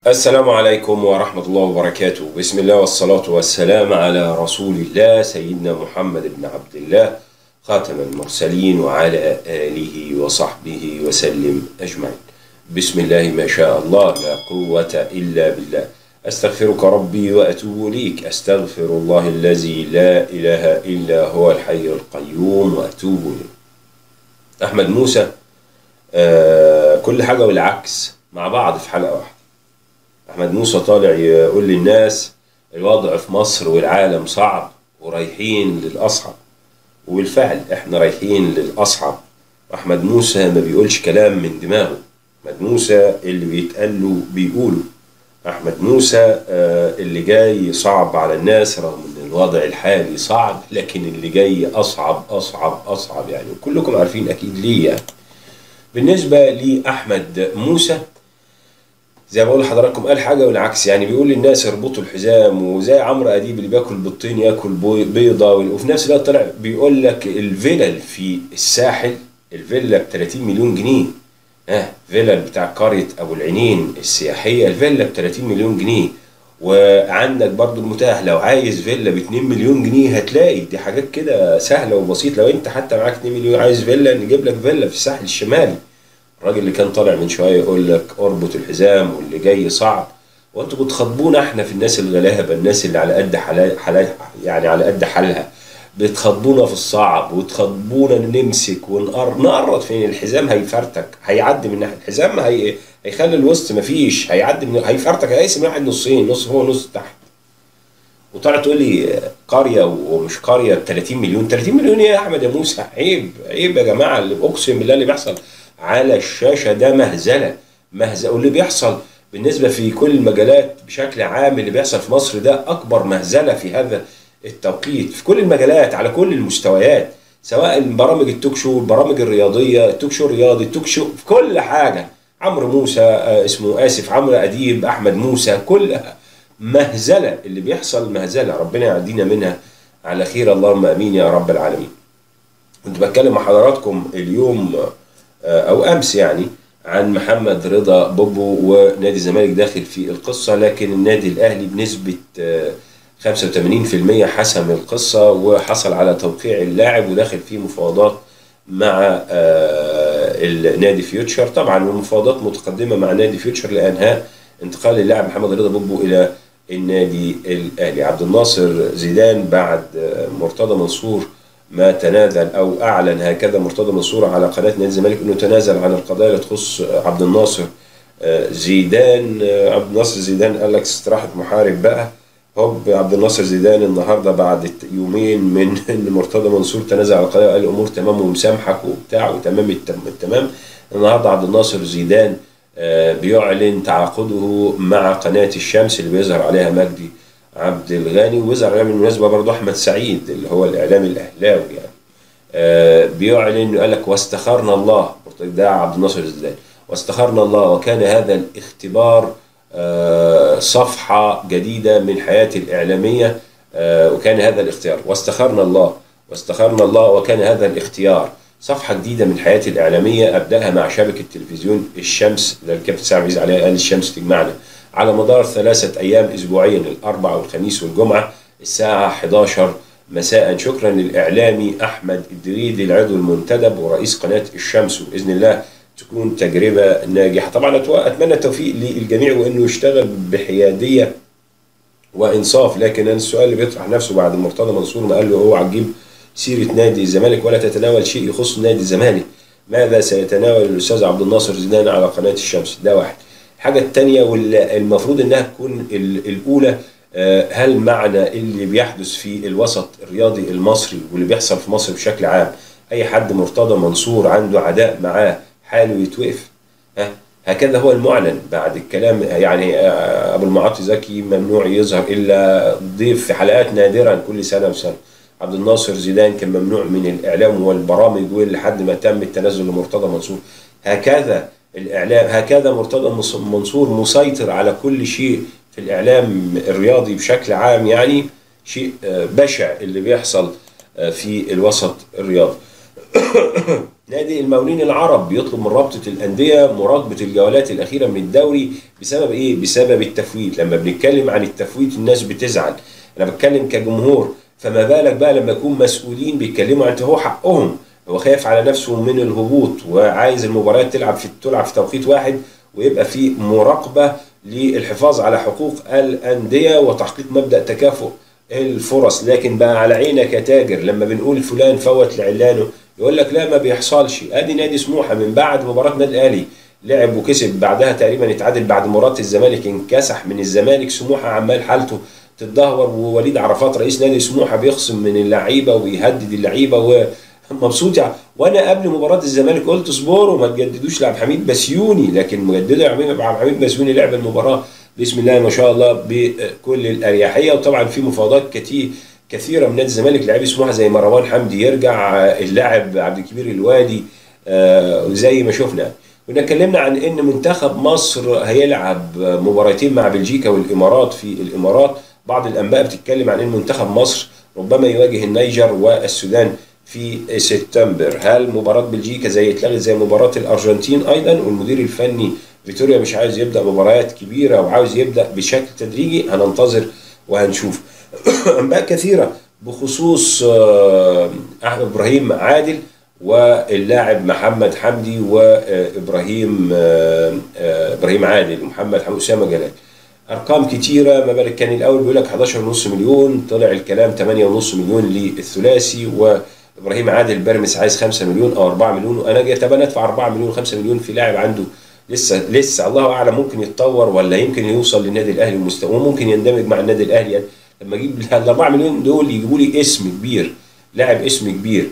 السلام عليكم ورحمة الله وبركاته بسم الله والصلاة والسلام على رسول الله سيدنا محمد بن عبد الله خاتم المرسلين وعلى آله وصحبه وسلم أجمعين بسم الله ما شاء الله لا قوة إلا بالله أستغفرك ربي وأتوب إليك أستغفر الله الذي لا إله إلا هو الحي القيوم وأتوب إليه أحمد موسى آه كل حاجة والعكس مع بعض في حلقة واحدة أحمد موسى طالع يقول للناس الوضع في مصر والعالم صعب ورايحين للأصعب وبالفعل احنا رايحين للأصعب أحمد موسى ما بيقولش كلام من دماغه أحمد موسى اللي بيتقال له بيقوله أحمد موسى آه، اللي جاي صعب على الناس رغم إن الوضع الحالي صعب لكن اللي جاي أصعب أصعب أصعب يعني كلكم عارفين أكيد ليه يعني بالنسبة لأحمد موسى زي ما بقول لحضراتكم قال حاجه والعكس يعني بيقول للناس اربطوا الحزام وزي عمرو اديب اللي بياكل بيضتين ياكل بي- بيضه وفي نفس الوقت طلع بيقول لك الفلل في الساحل الفيلا ب 30 مليون جنيه اه فيلا بتاع قريه ابو العينين السياحيه الفيلا ب 30 مليون جنيه وعندك برضو المتاح لو عايز فيلا ب 2 مليون جنيه هتلاقي دي حاجات كده سهله وبسيطه لو انت حتى معاك 2 مليون عايز فيلا نجيب لك فيلا في الساحل الشمالي الراجل اللي كان طالع من شويه يقول لك اربط الحزام واللي جاي صعب وانتوا بتخاطبونا احنا في الناس الغلابه الناس اللي على قد حلا حلا يعني على قد حالها بتخاطبونا في الصعب وتخاطبونا نمسك ونقر نقرط فين الحزام هيفرتك هيعدي من ناحيه الحزام هي هيخلي الوسط مفيش هيعدي من هيفرتك هيقسم واحد نصين نص فوق ونص تحت وطلع تقول لي قريه ومش قريه ب 30 مليون 30 مليون ايه يا احمد يا موسى عيب عيب يا جماعه اللي اقسم بالله اللي بيحصل على الشاشه ده مهزله مهزله واللي بيحصل بالنسبه في كل المجالات بشكل عام اللي بيحصل في مصر ده اكبر مهزله في هذا التوقيت في كل المجالات على كل المستويات سواء برامج التوك شو البرامج الرياضيه التوك شو الرياضي التوك شو في كل حاجه عمرو موسى آه، اسمه اسف عمرو اديب احمد موسى كل مهزله اللي بيحصل مهزله ربنا يعدينا منها على خير اللهم امين يا رب العالمين كنت بتكلم مع حضراتكم اليوم آه، او امس يعني عن محمد رضا بوبو ونادي الزمالك داخل في القصه لكن النادي الاهلي بنسبه آه، 85% حسم القصه وحصل على توقيع اللاعب وداخل في مفاوضات مع آه، النادي فيوتشر طبعا المفاوضات متقدمه مع نادي فيوتشر لانهاء انتقال اللاعب محمد رضا بوبو الى النادي الاهلي عبد الناصر زيدان بعد آه، مرتضى منصور ما تنازل او اعلن هكذا مرتضى منصور على قناه نادي الزمالك انه تنازل عن القضايا اللي تخص عبد الناصر آه، زيدان آه، عبد الناصر زيدان قال لك استراحه محارب بقى هوب عبد الناصر زيدان النهارده بعد يومين من ان مرتضى منصور تنازل على القضايا وقال الامور تمام ومسامحك وبتاع وتمام التم- التمام النهارده عبد الناصر زيدان آه، بيعلن تعاقده مع قناه الشمس اللي بيظهر عليها مجدي عبد الغني ويظهر عليها بالمناسبه برضه احمد سعيد اللي هو الاعلامي الاهلاوي يعني آه، بيعلن قال لك واستخرنا الله ده عبد الناصر زيدان واستخرنا الله وكان هذا الاختبار آه، صفحة جديدة من حياتي الإعلامية آه، وكان هذا الاختيار واستخرنا الله واستخرنا الله وكان هذا الاختيار صفحة جديدة من حياتي الإعلامية أبدأها مع شبكة تلفزيون الشمس اللي الكابتن سعد عزيز عليها قال الشمس تجمعنا على مدار ثلاثة أيام أسبوعيا الأربعاء والخميس والجمعة الساعة 11 مساء شكرا للإعلامي أحمد الدريدي العضو المنتدب ورئيس قناة الشمس وبإذن الله تكون تجربة ناجحة طبعا أتو- أتمنى التوفيق للجميع وأنه يشتغل بحيادية وإنصاف لكن أنا السؤال اللي بيطرح نفسه بعد مرتضى منصور ما قال له اوعى تجيب سيرة نادي الزمالك ولا تتناول شيء يخص نادي الزمالك ماذا سيتناول الأستاذ عبد الناصر زيدان على قناة الشمس ده واحد الحاجة الثانية والمفروض إنها تكون ال- الأولى آه، هل معنى اللي بيحدث في الوسط الرياضي المصري واللي بيحصل في مصر بشكل عام أي حد مرتضى منصور عنده عداء معاه حاله يتوقف ها هكذا هو المعلن بعد الكلام يعني آه، ابو المعاطي زكي ممنوع يظهر الا ضيف في حلقات نادرا كل سنه وسنه عبد الناصر زيدان كان ممنوع من الاعلام والبرامج لحد ما تم التنازل لمرتضى منصور هكذا الاعلام هكذا مرتضى مص- منصور مسيطر على كل شيء في الاعلام الرياضي بشكل عام يعني شيء آه، بشع اللي بيحصل آه، في الوسط الرياضي نادي المقاولين العرب بيطلب من رابطه الانديه مراقبه الجولات الاخيره من الدوري بسبب ايه؟ بسبب التفويت، لما بنتكلم عن التفويت الناس بتزعل، انا بتكلم كجمهور فما بالك بقى لما يكون مسؤولين بيتكلموا عن هو حقهم هو خايف على نفسه من الهبوط وعايز المباريات تلعب في تلعب في توقيت واحد ويبقى في مراقبه للحفاظ على حقوق الانديه وتحقيق مبدا تكافؤ الفرص لكن بقى على عينك يا تاجر لما بنقول فلان فوت لعلانه يقول لك لا ما بيحصلش ادي نادي سموحه من بعد مباراه النادي الاهلي لعب وكسب بعدها تقريبا اتعادل بعد مباراه الزمالك انكسح من الزمالك سموحه عمال حالته تتدهور ووليد عرفات رئيس نادي سموحه بيخصم من اللعيبه ويهدد اللعيبه ومبسوط يعني وانا قبل مباراه الزمالك قلت اصبروا ما تجددوش لعبد الحميد بسيوني لكن مجدده عبد الحميد بسيوني لعب المباراه بسم الله ما شاء الله بكل الاريحيه وطبعا في مفاوضات كتير كثيره من نادي الزمالك لاعبي سموحه زي مروان حمدي يرجع اللاعب عبد الكبير الوادي زي ما شفنا كنا اتكلمنا عن ان منتخب مصر هيلعب مباراتين مع بلجيكا والامارات في الامارات بعض الانباء بتتكلم عن ان منتخب مصر ربما يواجه النيجر والسودان في سبتمبر هل مباراة بلجيكا زي اتلغت زي مباراة الأرجنتين أيضا والمدير الفني فيتوريا مش عايز يبدأ مباريات كبيرة وعاوز يبدأ بشكل تدريجي هننتظر وهنشوف أنباء كثيرة بخصوص أحمد إبراهيم عادل واللاعب محمد حمدي وإبراهيم إبراهيم عادل ومحمد أسامة جلال ارقام كتيره ما بالك كان الاول بيقول لك 11.5 مليون طلع الكلام 8.5 مليون للثلاثي وابراهيم عادل بيراميدز عايز 5 مليون او 4 مليون وانا جاي طب انا ادفع 4 مليون 5 مليون في لاعب عنده لسه لسه الله اعلم ممكن يتطور ولا يمكن يوصل للنادي الاهلي ومستوى وممكن يندمج مع النادي الاهلي يعني لما اجيب ال 4 مليون دول يجيبوا لي اسم كبير لاعب اسم كبير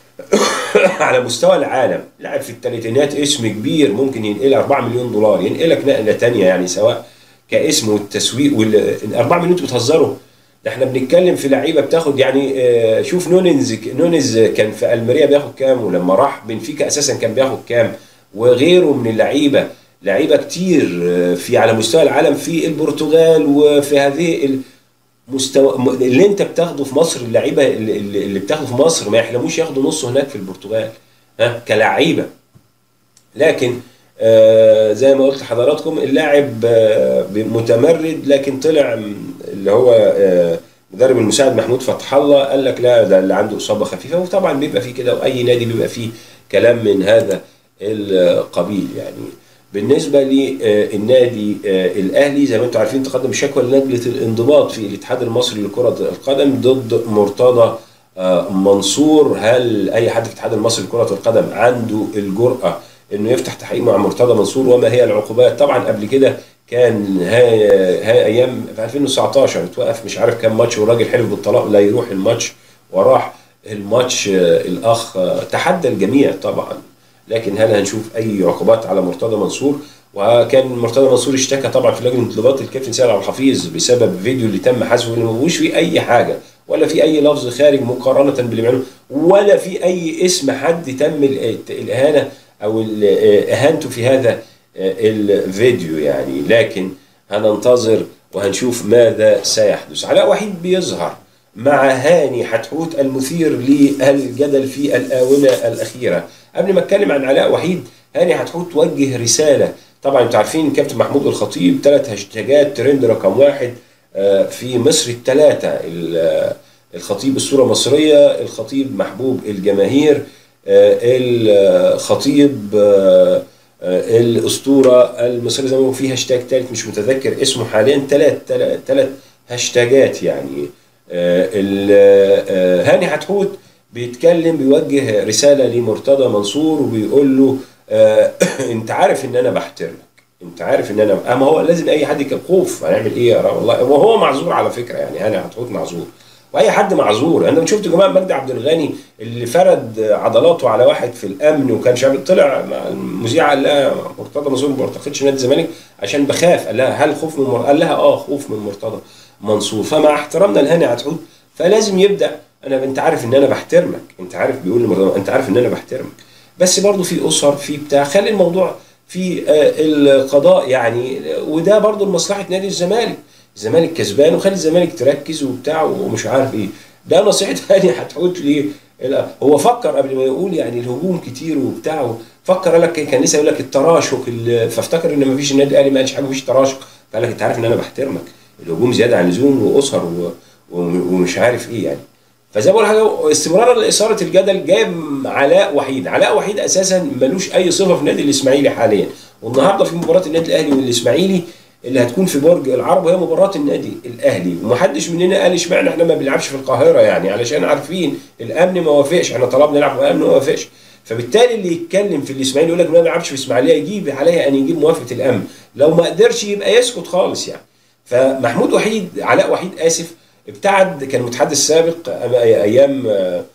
على مستوى العالم لاعب في الثلاثينات اسم كبير ممكن ينقل 4 مليون دولار ينقلك نقله ثانيه يعني سواء كاسم والتسويق وال 4 مليون انتوا بتهزروا ده احنا بنتكلم في لعيبه بتاخد يعني اه شوف نونينز نونيز كان في الميريا بياخد كام ولما راح بنفيكا اساسا كان بياخد كام وغيره من اللعيبه لعيبه كتير في على مستوى العالم في البرتغال وفي هذه المستوى اللي انت بتاخده في مصر اللعيبه اللي, اللي بتاخده في مصر ما يحلموش ياخدوا نصه هناك في البرتغال ها كلعيبه لكن آه زي ما قلت لحضراتكم اللاعب آه متمرد لكن طلع اللي هو آه مدرب المساعد محمود فتح الله قال لك لا ده اللي عنده اصابه خفيفه وطبعا بيبقى فيه كده واي نادي بيبقى فيه كلام من هذا القبيل يعني بالنسبه للنادي الاهلي زي ما انتم عارفين تقدم شكوى للجنه الانضباط في الاتحاد المصري لكره القدم ضد مرتضى منصور هل اي حد في الاتحاد المصري لكره القدم عنده الجرأه انه يفتح تحقيق مع مرتضى منصور وما هي العقوبات طبعا قبل كده كان هاي, هاي ايام في 2019 اتوقف مش عارف كام ماتش والراجل حلف بالطلاق لا يروح الماتش وراح الماتش الاخ تحدى الجميع طبعا لكن هل هنشوف اي عقوبات على مرتضى منصور وكان مرتضى منصور اشتكى طبعا في لجنه انضباط الكابتن سيد عبد الحفيظ بسبب فيديو اللي تم حذفه اللي ما فيهوش فيه اي حاجه ولا في اي لفظ خارج مقارنه باللي بيعمله ولا في اي اسم حد تم الاهانه او اهانته في هذا الفيديو يعني لكن هننتظر وهنشوف ماذا سيحدث علاء وحيد بيظهر مع هاني حتحوت المثير للجدل في الآونة الأخيرة قبل ما اتكلم عن علاء وحيد هاني حتحوت وجه رسالة طبعا انتوا عارفين كابتن محمود الخطيب ثلاث هاشتاجات ترند رقم واحد في مصر الثلاثة الخطيب الصورة مصرية الخطيب محبوب الجماهير الخطيب الاسطوره المصريه زي ما هو في هاشتاج ثالث مش متذكر اسمه حاليا ثلاث ثلاث هاشتاجات يعني هاني حتحوت بيتكلم بيوجه رساله لمرتضى منصور وبيقول له انت عارف ان انا بحترمك انت عارف ان انا اما هو لازم اي حد يكون خوف هنعمل ايه يا والله وهو معذور على فكره يعني هاني حتحوت معذور واي حد معذور انا شفت جماعه مجدي عبد الغني اللي فرد عضلاته على واحد في الامن وكان شاب طلع مع المذيعه قال لها مرتضى منصور ما ارتقدش نادي الزمالك عشان بخاف قال لها هل خوف من مر... قال لها اه خوف من مرتضى منصور فمع احترامنا لهاني عتحوت فلازم يبدا انا انت عارف ان انا بحترمك انت عارف بيقول لمرتضى انت عارف ان انا بحترمك بس برضه في اسر في بتاع خلي الموضوع في القضاء يعني وده برضه لمصلحه نادي الزمالك الزمالك كسبان وخلي الزمالك تركز وبتاع ومش عارف ايه ده نصيحه هاني هتحوت لا، هو فكر قبل ما يقول يعني الهجوم كتير وبتاع فكر قال لك كان لسه يقول لك التراشق ال- فافتكر ان ما فيش النادي الاهلي ما قالش حاجه ما فيش تراشق فقال لك انت عارف ان انا بحترمك الهجوم زياده عن اللزوم واسر و... و... ومش عارف ايه يعني فزي ما بقول حاجه استمرارا لاثاره الجدل جايب علاء وحيد علاء وحيد اساسا ملوش اي صفه في النادي الاسماعيلي حاليا والنهارده في مباراه النادي الاهلي والاسماعيلي اللي هتكون في برج العرب وهي مباراه النادي الاهلي ومحدش مننا قال اشمعنى احنا ما بنلعبش في القاهره يعني علشان عارفين الامن ما وافقش احنا طلبنا نلعب والامن ما وافقش فبالتالي اللي يتكلم في الاسماعيلي يقول لك ما بنلعبش في الاسماعيليه يجيب عليه ان يجيب موافقه الامن لو ما قدرش يبقى يسكت خالص يعني فمحمود وحيد علاء وحيد اسف ابتعد كان متحدث سابق أما- ايام آه،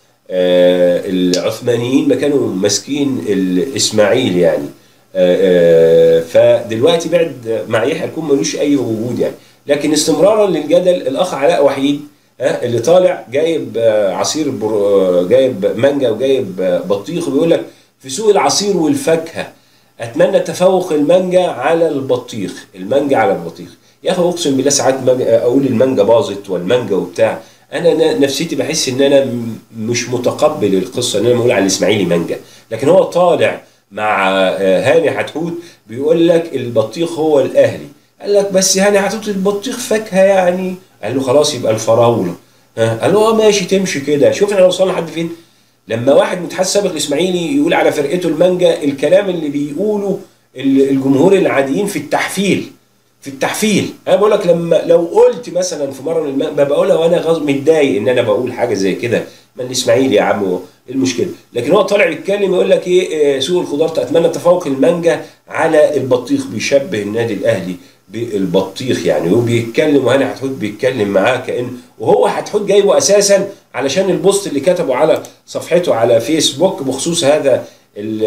آه، العثمانيين ما كانوا ماسكين الاسماعيل يعني آه، آه، فدلوقتي بعد مع يحيى الكون ملوش اي وجود يعني لكن استمرارا للجدل الاخ علاء وحيد ها اللي طالع جايب آه، عصير بر... آه، جايب مانجا وجايب آه، بطيخ وبيقول لك في سوق العصير والفاكهه اتمنى تفوق المانجا على البطيخ المانجا على البطيخ يا اخي اقسم بالله ساعات ما اقول المانجا باظت والمانجا وبتاع انا ن- نفسيتي بحس ان انا م- مش متقبل القصه ان انا بقول على الاسماعيلي مانجا لكن هو طالع مع آه، هاني حتحوت بيقول لك البطيخ هو الاهلي قال لك بس هاني حتحوت البطيخ فاكهه يعني قال له خلاص يبقى الفراوله ها قال له اه ماشي تمشي كده شوف احنا وصلنا لحد فين لما واحد متحدث سابق الاسماعيلي يقول على فرقته المانجا الكلام اللي بيقوله ال- الجمهور العاديين في التحفيل في التحفيل انا بقول لك لما لو قلت مثلا في مره من الم- ما بقولها وانا غاز متضايق ان انا بقول حاجه زي كده ما الاسماعيلي يا عم هو إيه المشكله لكن هو طالع يتكلم يقول لك ايه آه، سوق الخضار اتمنى تفوق المانجا على البطيخ بيشبه النادي الاهلي بالبطيخ يعني وبيتكلم وهاني حتحوت بيتكلم معاه كان وهو حتحوت جايبه اساسا علشان البوست اللي كتبه على صفحته على فيسبوك بخصوص هذا ال-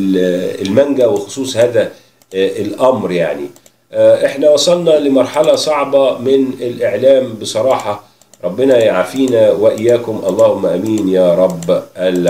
ال- المانجا وخصوص هذا آه، الامر يعني آه، احنا وصلنا لمرحله صعبه من الاعلام بصراحه ربنا يعافينا واياكم اللهم امين يا رب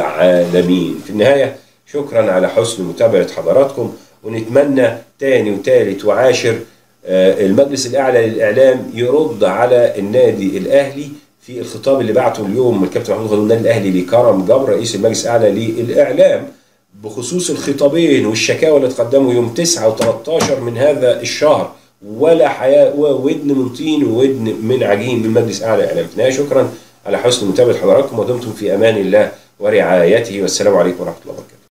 العالمين في النهايه شكرا على حسن متابعه حضراتكم ونتمنى تاني وتالت وعاشر آه، المجلس الاعلى للاعلام يرد على النادي الاهلي في الخطاب اللي بعته اليوم الكابتن محمود خالد النادي الاهلي لكرم جبر رئيس المجلس الاعلى للاعلام بخصوص الخطابين والشكاوى اللي تقدموا يوم 9 و13 من هذا الشهر ولا حياة ودن من طين وودن من عجين من مجلس اعلى الاعلام في النهايه شكرا على حسن متابعه حضراتكم ودمتم في امان الله ورعايته والسلام عليكم ورحمه الله وبركاته